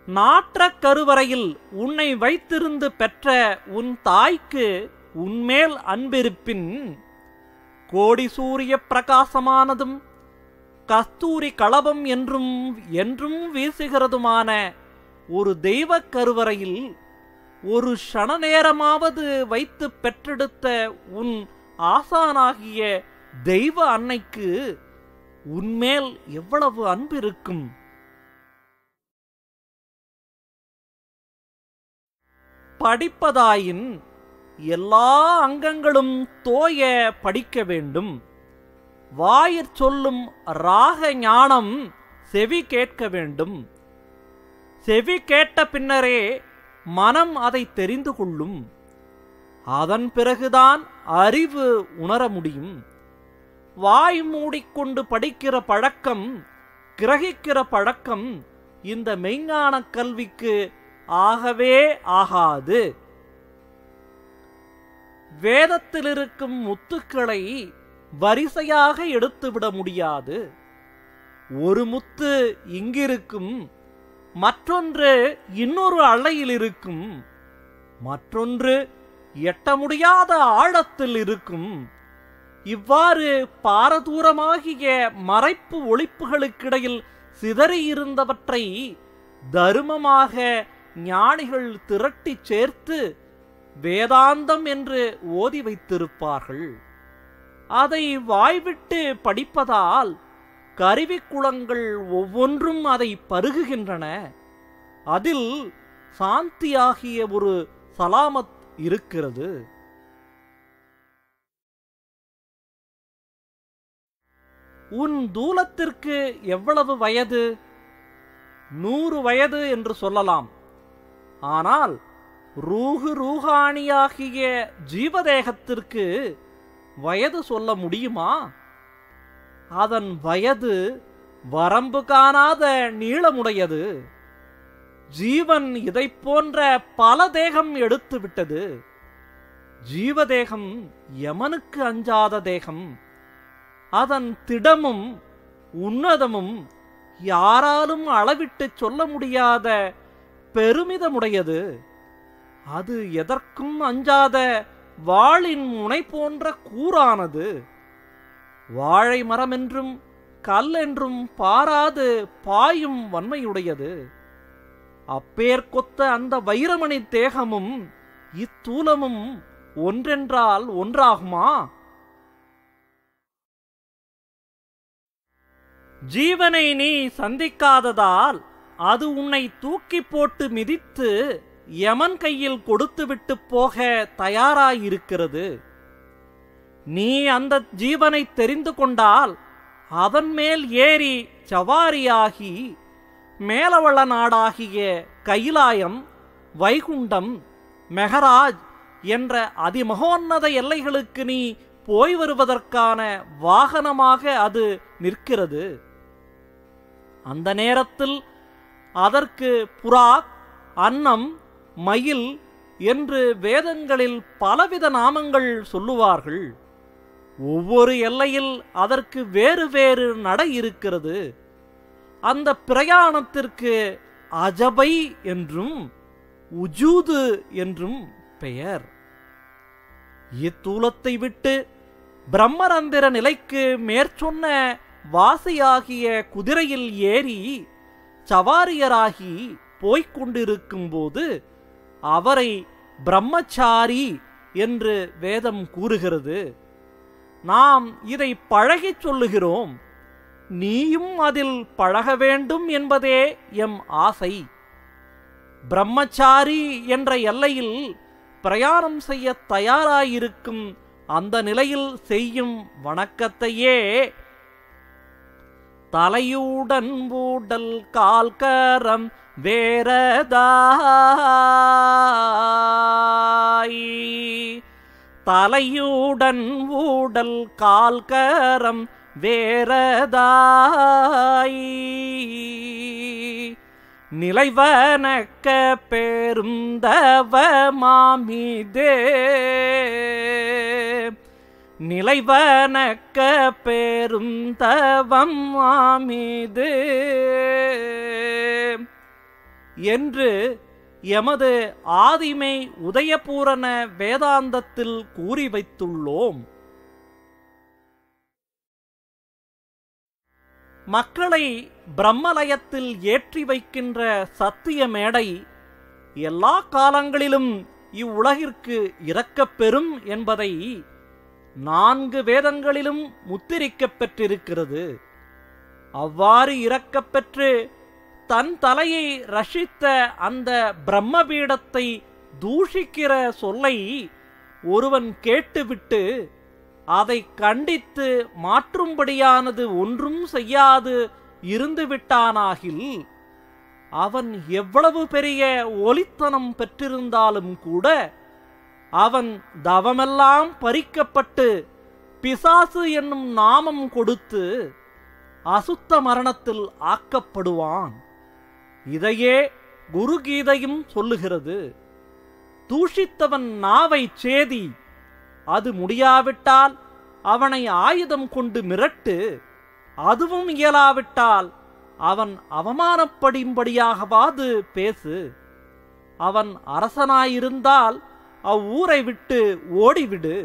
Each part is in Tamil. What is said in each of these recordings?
நாற்ற கருவறையில் உன்னை வைத்திருந்து பெற்ற உன் தாய்க்கு உன்மேல் அன்பிருப்பின் கோடி சூரிய பிரகாசமானதும் கஸ்தூரி களபம் என்றும் என்றும் வீசுகிறதுமான ஒரு தெய்வ கருவறையில் ஒரு க்ஷண நேரமாவது வைத்து பெற்றெடுத்த உன் ஆசானாகிய தெய்வ அன்னைக்கு உன்மேல் எவ்வளவு அன்பு இருக்கும் படிப்பதாயின் எல்லா அங்கங்களும் தோய படிக்க வேண்டும் வாயிற் சொல்லும் ராக ஞானம் செவி கேட்க வேண்டும் செவி கேட்ட பின்னரே மனம் அதை தெரிந்து கொள்ளும் அதன் பிறகுதான் அறிவு உணர முடியும் வாய் மூடிக்கொண்டு படிக்கிற பழக்கம் கிரகிக்கிற பழக்கம் இந்த மெய்ஞான கல்விக்கு ஆகவே ஆகாது வேதத்தில் இருக்கும் முத்துக்களை வரிசையாக எடுத்துவிட முடியாது ஒரு முத்து இங்கிருக்கும் மற்றொன்று இன்னொரு அலையில் இருக்கும் மற்றொன்று எட்ட முடியாத ஆழத்தில் இருக்கும் இவ்வாறு பாரதூரமாகிய மறைப்பு ஒளிப்புகளுக்கிடையில் சிதறியிருந்தவற்றை தருமமாக ஞானிகள் திரட்டிச் சேர்த்து வேதாந்தம் என்று ஓதி வைத்திருப்பார்கள் அதை வாய்விட்டு படிப்பதால் கருவிக்குளங்கள் ஒவ்வொன்றும் அதை பருகுகின்றன அதில் சாந்தியாகிய ஒரு சலாமத் இருக்கிறது உன் தூலத்திற்கு எவ்வளவு வயது நூறு வயது என்று சொல்லலாம் ஆனால் ரூஹு ரூஹானியாகிய ஜீவதேகத்திற்கு வயது சொல்ல முடியுமா அதன் வயது வரம்பு காணாத நீளமுடையது ஜீவன் இதைப் போன்ற பல தேகம் எடுத்து விட்டது ஜீவதேகம் யமனுக்கு அஞ்சாத தேகம் அதன் திடமும் உன்னதமும் யாராலும் அளவிட்டு சொல்ல முடியாத பெருமிதமுடையது அது எதற்கும் அஞ்சாத வாளின் முனை போன்ற கூரானது வாழை மரம் என்றும் கல் என்றும் பாராது பாயும் வன்மையுடையது அப்பேர் கொத்த அந்த வைரமணி தேகமும் இத்தூலமும் ஒன்றென்றால் ஒன்றாகுமா ஜீவனை நீ சந்திக்காததால் அது உன்னை தூக்கி போட்டு மிதித்து யமன் கையில் கொடுத்துவிட்டு போக தயாராயிருக்கிறது நீ அந்த ஜீவனை தெரிந்து கொண்டால் அதன் மேல் ஏறி சவாரியாகி மேலவள நாடாகிய கைலாயம் வைகுண்டம் மெகராஜ் என்ற அதிமகோன்னத எல்லைகளுக்கு நீ போய் வருவதற்கான வாகனமாக அது நிற்கிறது அந்த நேரத்தில் அதற்கு புறாக் அன்னம் மயில் என்று வேதங்களில் பலவித நாமங்கள் சொல்லுவார்கள் ஒவ்வொரு எல்லையில் அதற்கு வேறு வேறு நடை இருக்கிறது அந்த பிரயாணத்திற்கு அஜபை என்றும் உஜூது என்றும் பெயர் இத்தூலத்தை விட்டு பிரம்மரந்திர நிலைக்கு மேற்சொன்ன வாசியாகிய குதிரையில் ஏறி சவாரியராகி போய்க் கொண்டிருக்கும்போது அவரை பிரம்மச்சாரி என்று வேதம் கூறுகிறது நாம் இதை பழகிச் சொல்லுகிறோம் நீயும் அதில் பழக வேண்டும் என்பதே எம் ஆசை பிரம்மச்சாரி என்ற எல்லையில் பிரயாணம் செய்ய தயாராயிருக்கும் அந்த நிலையில் செய்யும் வணக்கத்தையே தலையுடன் ஊடல் கால்கரம் வேறதாய் தலையுடன் ஊடல் கால்கரம் வேறதாய் நிலைவனக்க பெருந்தவ மாமிதே நிலைவனக்க பெருந்தவம் மாமிது என்று எமது ஆதிமை உதயபூரண வேதாந்தத்தில் கூறி வைத்துள்ளோம் மக்களை பிரம்மலயத்தில் ஏற்றி வைக்கின்ற சத்திய மேடை எல்லா காலங்களிலும் இவ்வுலகிற்கு இறக்கப் பெறும் என்பதை நான்கு வேதங்களிலும் முத்திரிக்கப் பெற்றிருக்கிறது அவ்வாறு இறக்கப் பெற்று தன் தலையை ரஷித்த அந்த பிரம்மபீடத்தை தூஷிக்கிற சொல்லை ஒருவன் கேட்டுவிட்டு அதை கண்டித்து மாற்றும்படியானது ஒன்றும் செய்யாது இருந்துவிட்டானாகில் அவன் எவ்வளவு பெரிய ஒலித்தனம் பெற்றிருந்தாலும் கூட அவன் தவமெல்லாம் பறிக்கப்பட்டு பிசாசு என்னும் நாமம் கொடுத்து அசுத்த மரணத்தில் ஆக்கப்படுவான் இதையே குருகீதையும் சொல்லுகிறது தூஷித்தவன் நாவை சேதி அது முடியாவிட்டால் அவனை ஆயுதம் கொண்டு மிரட்டு அதுவும் இயலாவிட்டால் அவன் அவமானப்படும்படியாகவாது பேசு அவன் அரசனாயிருந்தால் அவ்வூரை விட்டு ஓடிவிடு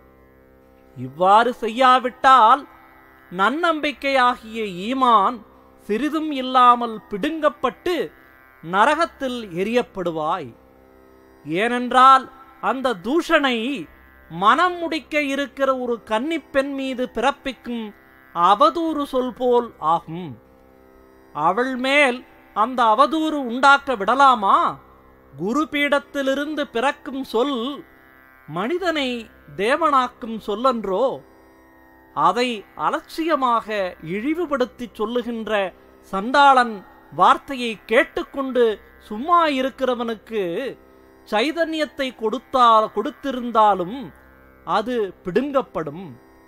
இவ்வாறு செய்யாவிட்டால் நன்னம்பிக்கையாகிய ஈமான் சிறிதும் இல்லாமல் பிடுங்கப்பட்டு நரகத்தில் எரியப்படுவாய் ஏனென்றால் அந்த தூஷணை மனம் முடிக்க இருக்கிற ஒரு கன்னிப்பெண் மீது பிறப்பிக்கும் அவதூறு சொல் போல் ஆகும் அவள் மேல் அந்த அவதூறு உண்டாக்க விடலாமா குரு பீடத்திலிருந்து பிறக்கும் சொல் மனிதனை தேவனாக்கும் சொல்லன்றோ அதை அலட்சியமாக இழிவுபடுத்தி சொல்லுகின்ற சண்டாளன் வார்த்தையை கேட்டுக்கொண்டு சும்மா இருக்கிறவனுக்கு சைதன்யத்தை கொடுத்தால் கொடுத்திருந்தாலும் அது பிடுங்கப்படும்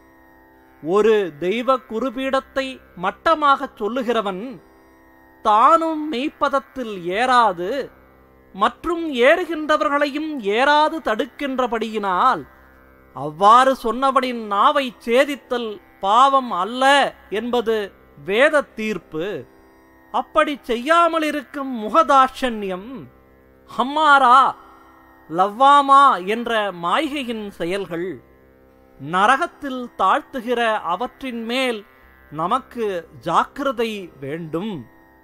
ஒரு தெய்வ குருபீடத்தை மட்டமாகச் சொல்லுகிறவன் தானும் மெய்ப்பதத்தில் ஏறாது மற்றும் ஏறுகின்றவர்களையும் ஏறாது தடுக்கின்றபடியினால் அவ்வாறு சொன்னவனின் நாவை சேதித்தல் பாவம் அல்ல என்பது வேத தீர்ப்பு அப்படி செய்யாமல் இருக்கும் முகதாட்சண்யம் ஹம்மாரா லவ்வாமா என்ற மாய்கையின் செயல்கள் நரகத்தில் தாழ்த்துகிற அவற்றின் மேல் நமக்கு ஜாக்கிரதை வேண்டும்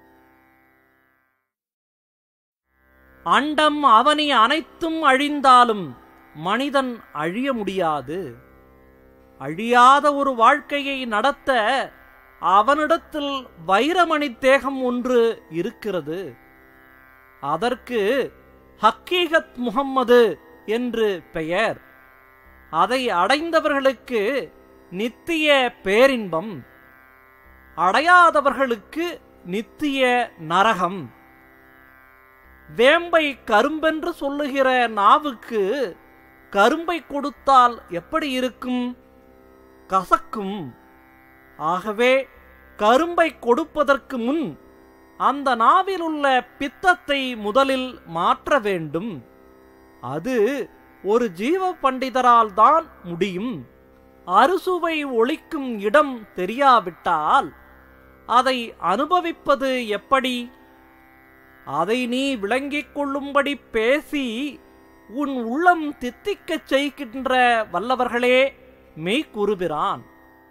அண்டம் அவனி அனைத்தும் அழிந்தாலும் மனிதன் அழிய முடியாது அழியாத ஒரு வாழ்க்கையை நடத்த அவனிடத்தில் வைரமணி தேகம் ஒன்று இருக்கிறது அதற்கு ஹக்கீகத் முகம்மது என்று பெயர் அதை அடைந்தவர்களுக்கு நித்திய பேரின்பம் அடையாதவர்களுக்கு நித்திய நரகம் வேம்பை கரும்பென்று சொல்லுகிற நாவுக்கு கரும்பை கொடுத்தால் எப்படி இருக்கும் கசக்கும் ஆகவே கரும்பை கொடுப்பதற்கு முன் அந்த நாவில் உள்ள பித்தத்தை முதலில் மாற்ற வேண்டும் அது ஒரு ஜீவ பண்டிதரால் தான் முடியும் அறுசுவை ஒழிக்கும் இடம் தெரியாவிட்டால் அதை அனுபவிப்பது எப்படி அதை நீ விளங்கிக் கொள்ளும்படி பேசி உன் உள்ளம் தித்திக்கச் செய்கின்ற வல்லவர்களே மெய் கூறுகிறான்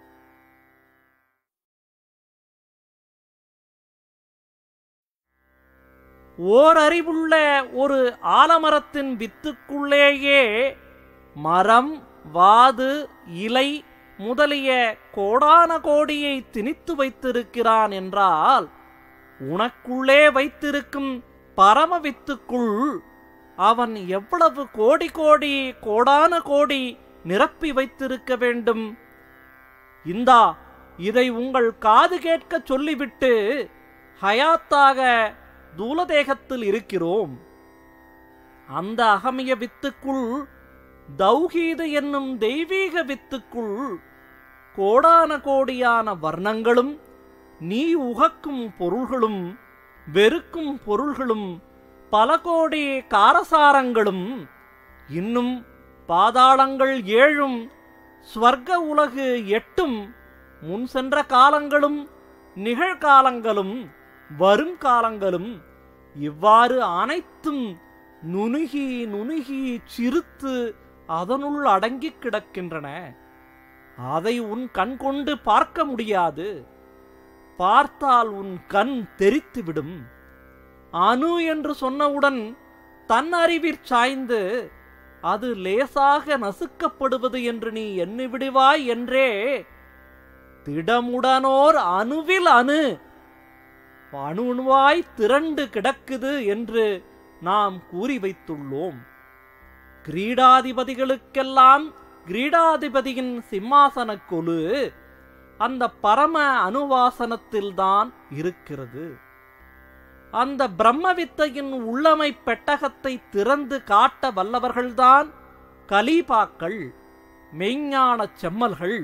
ஓரறிவுள்ள ஒரு ஆலமரத்தின் வித்துக்குள்ளேயே மரம் வாது இலை முதலிய கோடான கோடியை திணித்து வைத்திருக்கிறான் என்றால் உனக்குள்ளே வைத்திருக்கும் பரம வித்துக்குள் அவன் எவ்வளவு கோடி கோடி கோடான கோடி நிரப்பி வைத்திருக்க வேண்டும் இந்தா இதை உங்கள் காது கேட்க சொல்லிவிட்டு ஹயாத்தாக தூலதேகத்தில் இருக்கிறோம் அந்த அகமிய வித்துக்குள் தௌஹீது என்னும் தெய்வீக வித்துக்குள் கோடான கோடியான வர்ணங்களும் நீ உகக்கும் பொருள்களும் வெறுக்கும் பொருள்களும் பல கோடி காரசாரங்களும் இன்னும் பாதாளங்கள் ஏழும் ஸ்வர்க்க உலகு எட்டும் முன் சென்ற காலங்களும் நிகழ்காலங்களும் வரும் காலங்களும் இவ்வாறு அனைத்தும் நுணுகி நுணுகி சிறுத்து அதனுள் அடங்கிக் கிடக்கின்றன அதை உன் கண் கொண்டு பார்க்க முடியாது பார்த்தால் உன் கண் தெரித்துவிடும் அணு என்று சொன்னவுடன் தன் அறிவிற் சாய்ந்து அது லேசாக நசுக்கப்படுவது என்று நீ எண்ணி விடுவாய் என்றே திடமுடனோர் அணுவில் அணு அணுவாய் திரண்டு கிடக்குது என்று நாம் கூறி வைத்துள்ளோம் கிரீடாதிபதிகளுக்கெல்லாம் கிரீடாதிபதியின் சிம்மாசன கொலு அந்த பரம அணுவாசனத்தில்தான் இருக்கிறது அந்த பிரம்மவித்தையின் உள்ளமை பெட்டகத்தை திறந்து காட்ட வல்லவர்கள்தான் கலீபாக்கள் மெய்ஞானச் செம்மல்கள்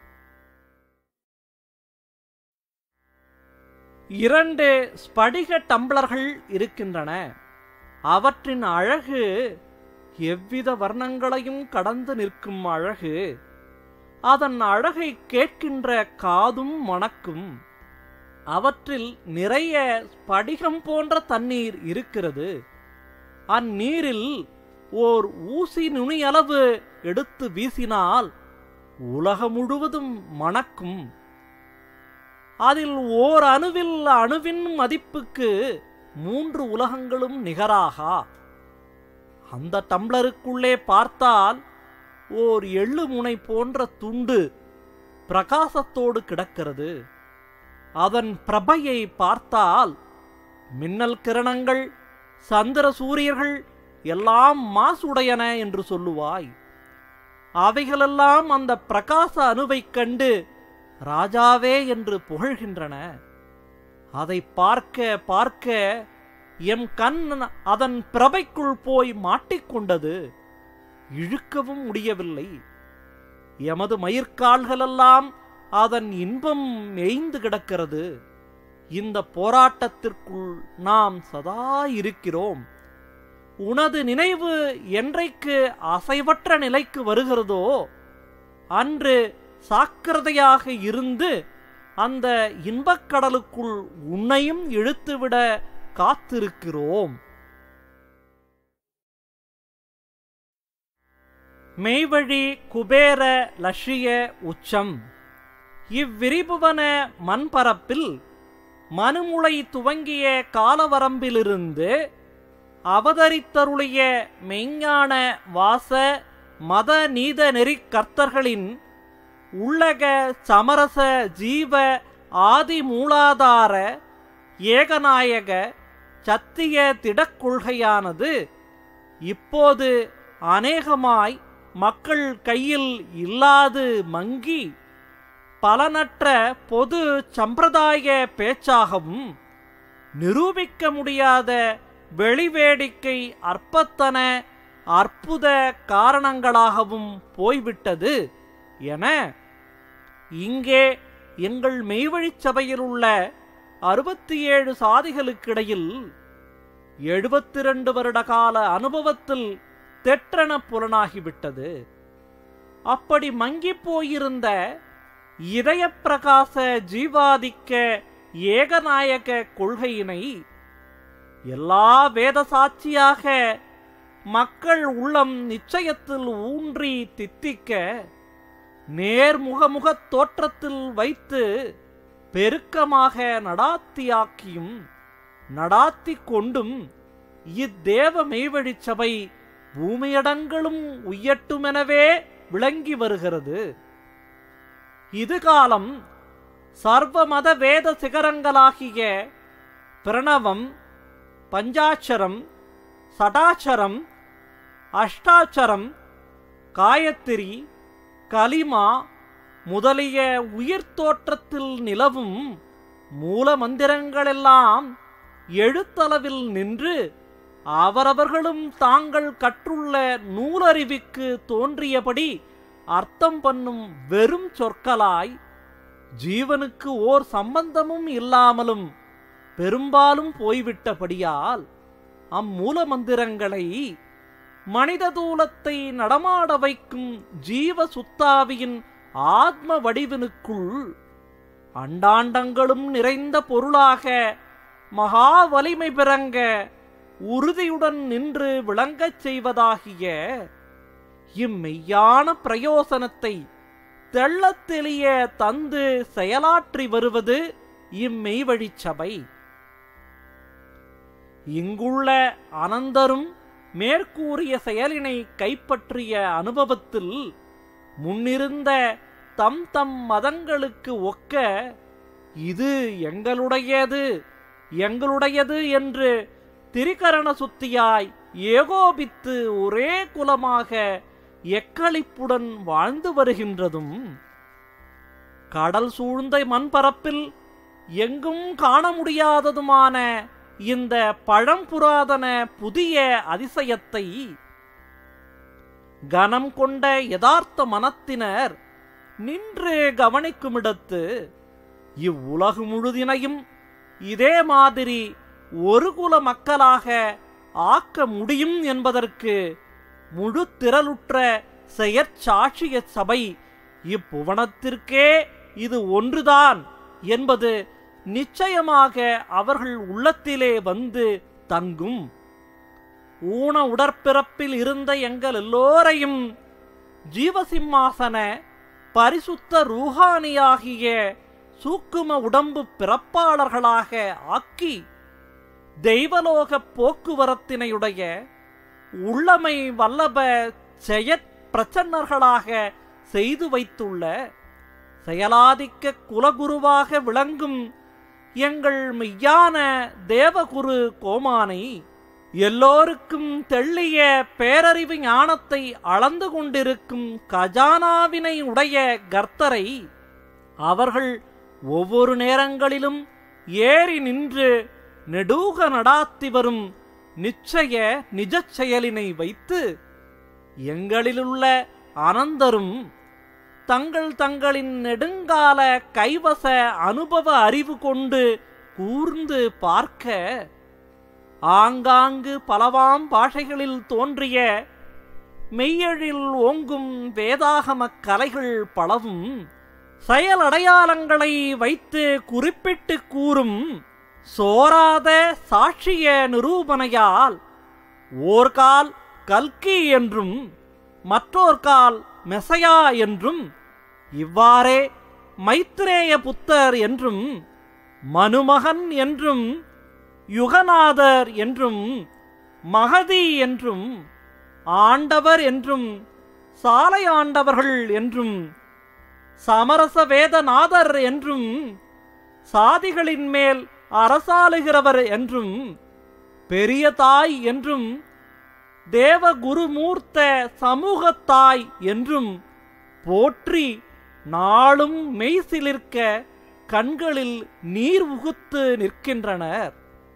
இரண்டு ஸ்படிக டம்ளர்கள் இருக்கின்றன அவற்றின் அழகு எவ்வித வர்ணங்களையும் கடந்து நிற்கும் அழகு அதன் அழகை கேட்கின்ற காதும் மணக்கும் அவற்றில் நிறைய ஸ்படிகம் போன்ற தண்ணீர் இருக்கிறது அந்நீரில் ஓர் ஊசி நுனியளவு எடுத்து வீசினால் உலகம் முழுவதும் மணக்கும் அதில் ஓர் அணுவில் அணுவின் மதிப்புக்கு மூன்று உலகங்களும் நிகராகா அந்த டம்ளருக்குள்ளே பார்த்தால் ஓர் எள்ளு முனை போன்ற துண்டு பிரகாசத்தோடு கிடக்கிறது அதன் பிரபையை பார்த்தால் மின்னல் கிரணங்கள் சந்திர சூரியர்கள் எல்லாம் மாசுடையன என்று சொல்லுவாய் அவைகளெல்லாம் அந்த பிரகாச அணுவைக் கண்டு ராஜாவே என்று புகழ்கின்றன அதை பார்க்க பார்க்க எம் கண் அதன் பிரபைக்குள் போய் மாட்டிக்கொண்டது இழுக்கவும் முடியவில்லை எமது மயிர்கால்களெல்லாம் அதன் இன்பம் மேய்ந்து கிடக்கிறது இந்த போராட்டத்திற்குள் நாம் சதா இருக்கிறோம் உனது நினைவு என்றைக்கு அசைவற்ற நிலைக்கு வருகிறதோ அன்று சாக்கிரதையாக இருந்து அந்த இன்பக்கடலுக்குள் உன்னையும் இழுத்துவிட காத்திருக்கிறோம் மெய்வழி குபேர லட்சிய உச்சம் இவ்விரிபுவன மண்பரப்பில் மனுமுளை துவங்கிய காலவரம்பிலிருந்து அவதரித்தருளிய மெய்ஞான வாச மத நீத நெறிக் கர்த்தர்களின் உள்ளக சமரச ஜீவ ஆதி மூலாதார ஏகநாயக சத்திய திடக்கொள்கையானது இப்போது அநேகமாய் மக்கள் கையில் இல்லாது மங்கி பலனற்ற பொது சம்பிரதாய பேச்சாகவும் நிரூபிக்க முடியாத வெளிவேடிக்கை அற்பத்தன அற்புத காரணங்களாகவும் போய்விட்டது என இங்கே எங்கள் மெய்வழிச் சபையில் உள்ள அறுபத்தி ஏழு சாதிகளுக்கிடையில் எழுபத்தி இரண்டு வருட கால அனுபவத்தில் தெற்றென புலனாகிவிட்டது அப்படி மங்கிப் போயிருந்த இதயப்பிரகாச ஜீவாதிக்க ஏகநாயக கொள்கையினை எல்லா வேத சாட்சியாக மக்கள் உள்ளம் நிச்சயத்தில் ஊன்றி தித்திக்க நேர்முகமுகத் தோற்றத்தில் வைத்து பெருக்கமாக நடாத்தியாக்கியும் நடாத்தி கொண்டும் இத்தேவ மெய்வழிச் சபை பூமியடங்களும் உய்யட்டுமெனவே விளங்கி வருகிறது இது காலம் சர்வமத வேத சிகரங்களாகிய பிரணவம் பஞ்சாட்சரம் சடாச்சரம் அஷ்டாட்சரம் காயத்திரி கலிமா முதலிய உயிர் தோற்றத்தில் நிலவும் மூல மந்திரங்களெல்லாம் எழுத்தளவில் நின்று அவரவர்களும் தாங்கள் கற்றுள்ள நூலறிவிக்கு தோன்றியபடி அர்த்தம் பண்ணும் வெறும் சொற்களாய் ஜீவனுக்கு ஓர் சம்பந்தமும் இல்லாமலும் பெரும்பாலும் போய்விட்டபடியால் அம்மூல மந்திரங்களை மனித தூலத்தை நடமாட வைக்கும் ஜீவ சுத்தாவியின் ஆத்ம வடிவினுக்குள் அண்டாண்டங்களும் நிறைந்த பொருளாக மகா வலிமை பிறங்க உறுதியுடன் நின்று விளங்கச் செய்வதாகிய இம்மெய்யான பிரயோசனத்தை தெள்ளத் தெளிய தந்து செயலாற்றி வருவது இம்மெய்வழிச் சபை இங்குள்ள அனந்தரும் மேற்கூறிய செயலினை கைப்பற்றிய அனுபவத்தில் முன்னிருந்த தம் தம் மதங்களுக்கு ஒக்க இது எங்களுடையது எங்களுடையது என்று திரிகரண சுத்தியாய் ஏகோபித்து ஒரே குலமாக எக்களிப்புடன் வாழ்ந்து வருகின்றதும் கடல் சூழ்ந்த மண்பரப்பில் எங்கும் காண முடியாததுமான இந்த பழம்புராதன புதிய அதிசயத்தை கனம் கொண்ட யதார்த்த மனத்தினர் நின்று கவனிக்குமிடத்து இவ்வுலகு முழுதினையும் இதே மாதிரி ஒரு குல மக்களாக ஆக்க முடியும் என்பதற்கு முழு திரளுற்ற செயற்சாட்சிய சபை இப்புவனத்திற்கே இது ஒன்றுதான் என்பது நிச்சயமாக அவர்கள் உள்ளத்திலே வந்து தங்கும் ஊன உடற்பிறப்பில் இருந்த எங்கள் எல்லோரையும் ஜீவசிம்மாசன பரிசுத்த ரூஹானியாகிய சூக்கும உடம்பு பிறப்பாளர்களாக ஆக்கி தெய்வலோக போக்குவரத்தினையுடைய உள்ளமை வல்லப செயற் பிரச்சன்னர்களாக செய்து வைத்துள்ள செயலாதிக்க குலகுருவாக விளங்கும் எங்கள் மெய்யான தேவகுரு கோமானை எல்லோருக்கும் தெள்ளிய பேரறிவு ஞானத்தை அளந்து கொண்டிருக்கும் கஜானாவினை உடைய கர்த்தரை அவர்கள் ஒவ்வொரு நேரங்களிலும் ஏறி நின்று நெடூக நடாத்தி வரும் நிச்சய நிஜச் செயலினை வைத்து எங்களிலுள்ள அனந்தரும் தங்கள் தங்களின் நெடுங்கால கைவச அனுபவ அறிவு கொண்டு கூர்ந்து பார்க்க ஆங்காங்கு பலவாம் பாஷைகளில் தோன்றிய மெய்யழில் ஓங்கும் வேதாகமக் கலைகள் பலவும் செயலடையாளங்களை வைத்து குறிப்பிட்டு கூறும் சோராத சாட்சிய நிரூபணையால் ஓர்கால் கல்கி என்றும் மற்றோர்கால் மெசையா என்றும் இவ்வாறே மைத்ரேய புத்தர் என்றும் மனுமகன் என்றும் யுகநாதர் என்றும் மகதி என்றும் ஆண்டவர் என்றும் சாலை ஆண்டவர்கள் என்றும் சமரச வேதநாதர் என்றும் சாதிகளின் மேல் அரசாளுகிறவர் என்றும் பெரிய தாய் என்றும் தேவ குருமூர்த்த சமூகத்தாய் என்றும் போற்றி நாளும் மெய்சிலிர்க்க கண்களில் நீர் உகுத்து நிற்கின்றனர்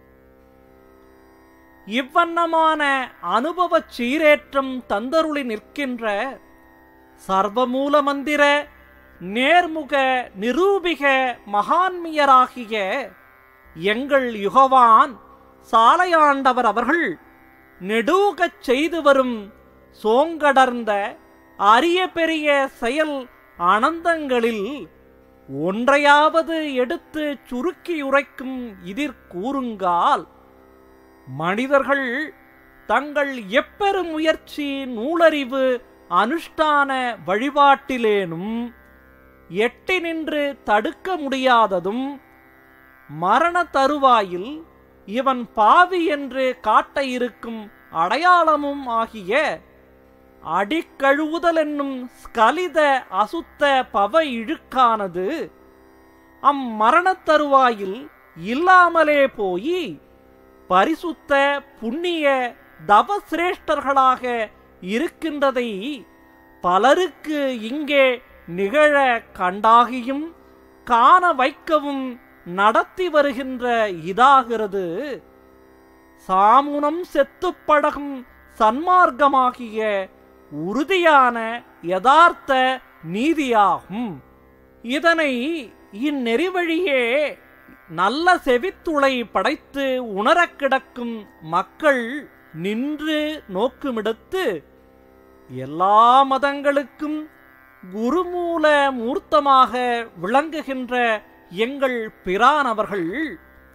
இவ்வண்ணமான அனுபவச் சீரேற்றம் தந்தருளி நிற்கின்ற சர்வமூல மந்திர நேர்முக நிரூபிக மகான்மியராகிய எங்கள் யுகவான் சாலையாண்டவர் அவர்கள் நெடூகச் செய்து வரும் சோங்கடர்ந்த அரிய பெரிய செயல் அனந்தங்களில் ஒன்றையாவது எடுத்து சுருக்கி உரைக்கும் இதிர் கூறுங்கால் மனிதர்கள் தங்கள் எப்பெரு முயற்சி நூலறிவு அனுஷ்டான வழிபாட்டிலேனும் எட்டி நின்று தடுக்க முடியாததும் மரண தருவாயில் இவன் பாவி என்று காட்ட இருக்கும் அடையாளமும் ஆகிய அடிக்கழுவுதல் என்னும் ஸ்கலித அசுத்த பவ இழுக்கானது அம்மரணத் தருவாயில் இல்லாமலே போய் பரிசுத்த புண்ணிய தவசிரேஷ்டர்களாக இருக்கின்றதை பலருக்கு இங்கே நிகழ கண்டாகியும் காண வைக்கவும் நடத்தி வருகின்ற இதாகிறது சாமுனம் செத்துப் பழகும் சன்மார்க்கமாகிய உறுதியான யதார்த்த நீதியாகும் இதனை இந்நெறிவழியே நல்ல செவித்துளை படைத்து உணரக் கிடக்கும் மக்கள் நின்று நோக்குமிடத்து எல்லா மதங்களுக்கும் குருமூல மூர்த்தமாக விளங்குகின்ற எங்கள் பிரான் அவர்கள்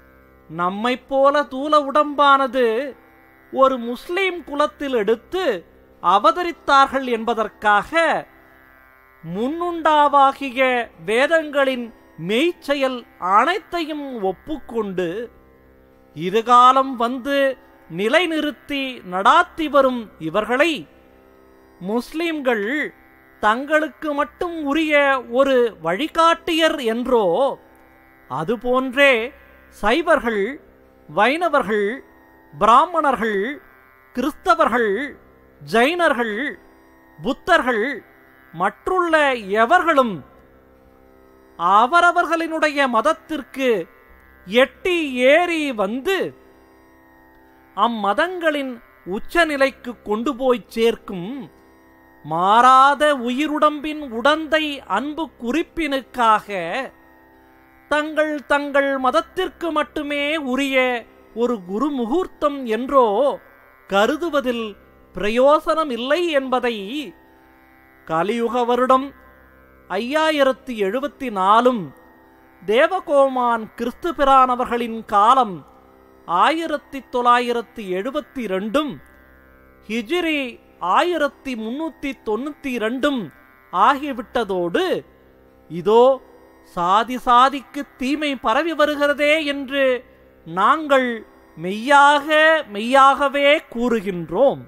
நம்மைப் போல தூல உடம்பானது ஒரு முஸ்லிம் குலத்தில் எடுத்து அவதரித்தார்கள் என்பதற்காக முன்னுண்டாவாகிய வேதங்களின் மெய்ச்செயல் அனைத்தையும் ஒப்புக்கொண்டு இதுகாலம் வந்து நிலைநிறுத்தி நடாத்தி வரும் இவர்களை முஸ்லிம்கள் தங்களுக்கு மட்டும் உரிய ஒரு வழிகாட்டியர் என்றோ அதுபோன்றே சைவர்கள் வைணவர்கள் பிராமணர்கள் கிறிஸ்தவர்கள் ஜைனர்கள் புத்தர்கள் மற்றுள்ள எவர்களும் அவரவர்களினுடைய மதத்திற்கு எட்டி ஏறி வந்து அம்மதங்களின் உச்சநிலைக்கு கொண்டு போய் சேர்க்கும் மாறாத உயிருடம்பின் உடந்தை அன்பு குறிப்பினுக்காக தங்கள் தங்கள் மதத்திற்கு மட்டுமே உரிய ஒரு குரு முகூர்த்தம் என்றோ கருதுவதில் பிரயோசனம் இல்லை என்பதை கலியுக வருடம் ஐயாயிரத்தி எழுபத்தி நாலும் தேவகோமான் கிறிஸ்து பிரானவர்களின் காலம் ஆயிரத்தி தொள்ளாயிரத்தி எழுபத்தி ரெண்டும் ஹிஜிரி ஆயிரத்தி முன்னூத்தி தொண்ணூத்தி ரெண்டும் ஆகிவிட்டதோடு இதோ சாதி சாதிக்கு தீமை பரவி வருகிறதே என்று நாங்கள் மெய்யாக மெய்யாகவே கூறுகின்றோம்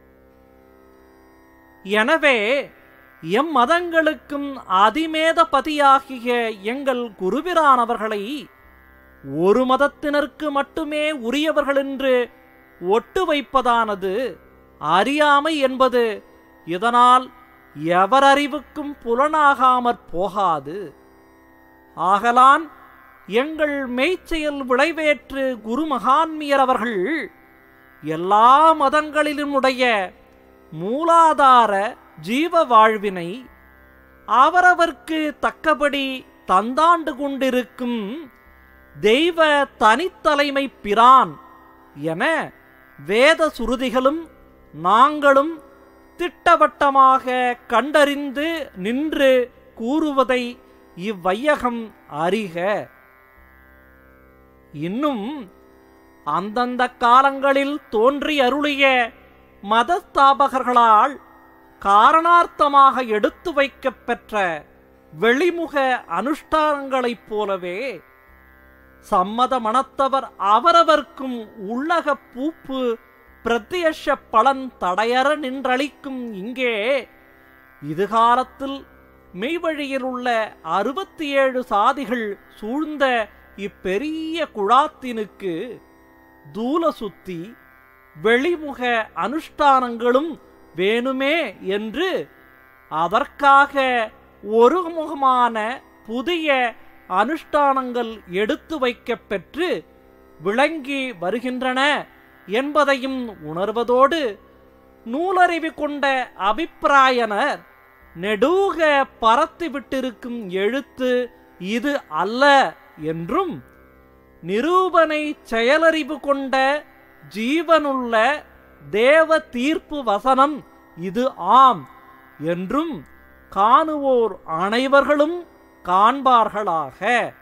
எனவே எம் மதங்களுக்கும் அதிமேதபதியாகிய எங்கள் குருபிரானவர்களை ஒரு மதத்தினருக்கு மட்டுமே உரியவர்கள் என்று ஒட்டு வைப்பதானது அறியாமை என்பது இதனால் எவரறிவுக்கும் புலனாகாமற் போகாது ஆகலான் எங்கள் மெய்ச்செயல் விளைவேற்று குருமகான்மியர் அவர்கள் எல்லா மதங்களிலுமுடைய மூலாதார ஜீவ வாழ்வினை அவரவர்க்கு தக்கபடி தந்தாண்டு கொண்டிருக்கும் தெய்வ தனித்தலைமை பிரான் என வேத சுருதிகளும் நாங்களும் திட்டவட்டமாக கண்டறிந்து நின்று கூறுவதை இவ்வையகம் அறிக இன்னும் அந்தந்த காலங்களில் தோன்றி அருளிய மதஸ்தாபகர்களால் காரணார்த்தமாக எடுத்து வைக்கப் பெற்ற வெளிமுக அனுஷ்டானங்களைப் போலவே சம்மத மனத்தவர் அவரவர்க்கும் உள்ளக பூப்பு பிரத்யஷ பலன் தடையற நின்றளிக்கும் இங்கே இதுகாலத்தில் மெய்வழியில் உள்ள அறுபத்தி ஏழு சாதிகள் சூழ்ந்த இப்பெரிய குழாத்தினுக்கு தூல சுத்தி வெளிமுக அனுஷ்டானங்களும் வேணுமே என்று அதற்காக ஒருமுகமான புதிய அனுஷ்டானங்கள் எடுத்து வைக்கப் பெற்று விளங்கி வருகின்றன என்பதையும் உணர்வதோடு நூலறிவு கொண்ட அபிப்பிராயனர் நெடூக பரத்தி விட்டிருக்கும் எழுத்து இது அல்ல என்றும் நிரூபனை செயலறிவு கொண்ட ஜீவனுள்ள தேவ தீர்ப்பு வசனம் இது ஆம் என்றும் காணுவோர் அனைவர்களும் காண்பார்களாக